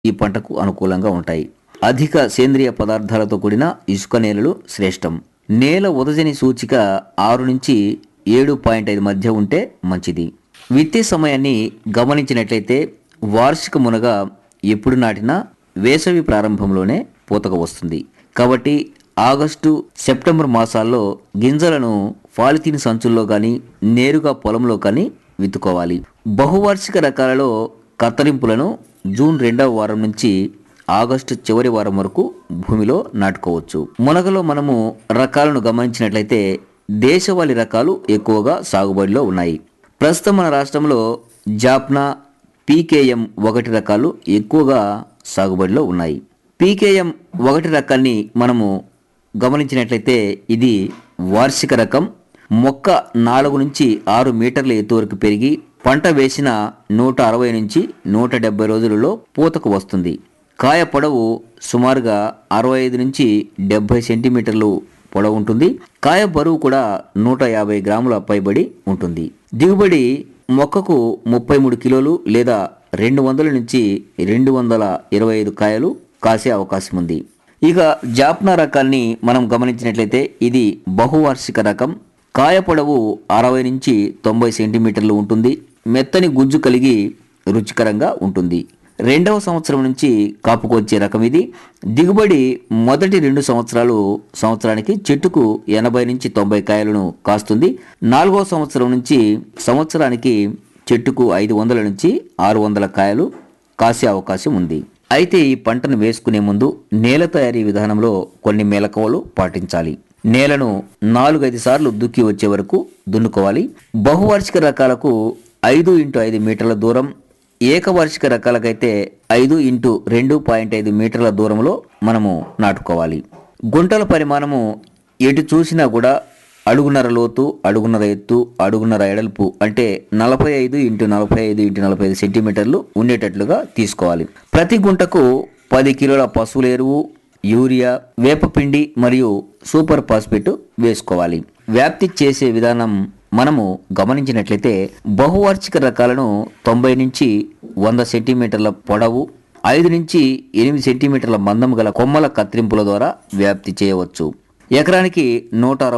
ఈ పంటకు అనుకూలంగా ఉంటాయి అధిక సేంద్రియ పదార్థాలతో కూడిన ఇసుక నేలలు శ్రేష్టం నేల ఉదజని సూచిక ఆరు నుంచి ఏడు పాయింట్ ఐదు మధ్య ఉంటే మంచిది విత్తే సమయాన్ని గమనించినట్లయితే వార్షిక మునగ ఎప్పుడు నాటినా వేసవి ప్రారంభంలోనే పూతక వస్తుంది కాబట్టి ఆగస్టు సెప్టెంబర్ మాసాల్లో గింజలను పాలిథీన్ సంచుల్లో కానీ నేరుగా పొలంలో కానీ విత్తుకోవాలి బహువార్షిక రకాలలో కత్తరింపులను జూన్ రెండవ వారం నుంచి ఆగస్టు చివరి వారం వరకు భూమిలో నాటుకోవచ్చు మునగలో మనము రకాలను గమనించినట్లయితే దేశవాళీ రకాలు ఎక్కువగా సాగుబడిలో ఉన్నాయి ప్రస్తుతం మన రాష్ట్రంలో జాప్నా పీకేఎం ఒకటి రకాలు ఎక్కువగా సాగుబడిలో ఉన్నాయి పీకేఎం ఒకటి రకాన్ని మనము గమనించినట్లయితే ఇది వార్షిక రకం మొక్క నాలుగు నుంచి ఆరు మీటర్ల ఎత్తు వరకు పెరిగి పంట వేసిన నూట అరవై నుంచి నూట డెబ్బై రోజులలో పూతకు వస్తుంది కాయ పొడవు సుమారుగా అరవై ఐదు నుంచి డెబ్బై సెంటీమీటర్లు పొడవు ఉంటుంది కాయ బరువు కూడా నూట యాభై గ్రాముల పైబడి ఉంటుంది దిగుబడి మొక్కకు ముప్పై మూడు కిలోలు లేదా రెండు వందల నుంచి రెండు వందల ఇరవై ఐదు కాయలు కాసే అవకాశం ఉంది ఇక జాప్నా రకాన్ని మనం గమనించినట్లయితే ఇది బహువార్షిక రకం కాయ పొడవు అరవై నుంచి తొంభై సెంటీమీటర్లు ఉంటుంది మెత్తని గుజ్జు కలిగి రుచికరంగా ఉంటుంది రెండవ సంవత్సరం నుంచి కాపుకొచ్చే రకం ఇది దిగుబడి మొదటి రెండు సంవత్సరాలు సంవత్సరానికి చెట్టుకు ఎనభై నుంచి తొంభై కాయలను కాస్తుంది నాలుగవ సంవత్సరం నుంచి సంవత్సరానికి చెట్టుకు ఐదు వందల నుంచి ఆరు వందల కాయలు కాసే అవకాశం ఉంది అయితే ఈ పంటను వేసుకునే ముందు నేల తయారీ విధానంలో కొన్ని మెలకువలు పాటించాలి నేలను నాలుగైదు సార్లు దుక్కి వచ్చే వరకు దున్నుకోవాలి బహువార్షిక రకాలకు ఐదు ఇంటు ఐదు మీటర్ల దూరం ఏకవార్షిక రకాలకైతే ఐదు ఇంటూ రెండు పాయింట్ ఐదు మీటర్ల దూరంలో మనము నాటుకోవాలి గుంటల పరిమాణము ఎటు చూసినా కూడా అడుగున్నర లోతు అడుగున్నర ఎత్తు అడుగున్నర ఎడల్పు అంటే నలభై ఐదు ఇంటూ నలభై ఐదు ఇంటూ నలభై ఐదు సెంటీమీటర్లు ఉండేటట్లుగా తీసుకోవాలి ప్రతి గుంటకు పది కిలోల పశువుల ఎరువు యూరియా వేపపిండి మరియు సూపర్ ఫాస్ఫేట్ వేసుకోవాలి వ్యాప్తి చేసే విధానం మనము గమనించినట్లయితే బహువార్షిక రకాలను తొంభై నుంచి వంద సెంటీమీటర్ల పొడవు ఐదు నుంచి ఎనిమిది సెంటీమీటర్ల మందం గల కొమ్మల కత్తిరింపుల ద్వారా వ్యాప్తి చేయవచ్చు ఎకరానికి నూట అరవై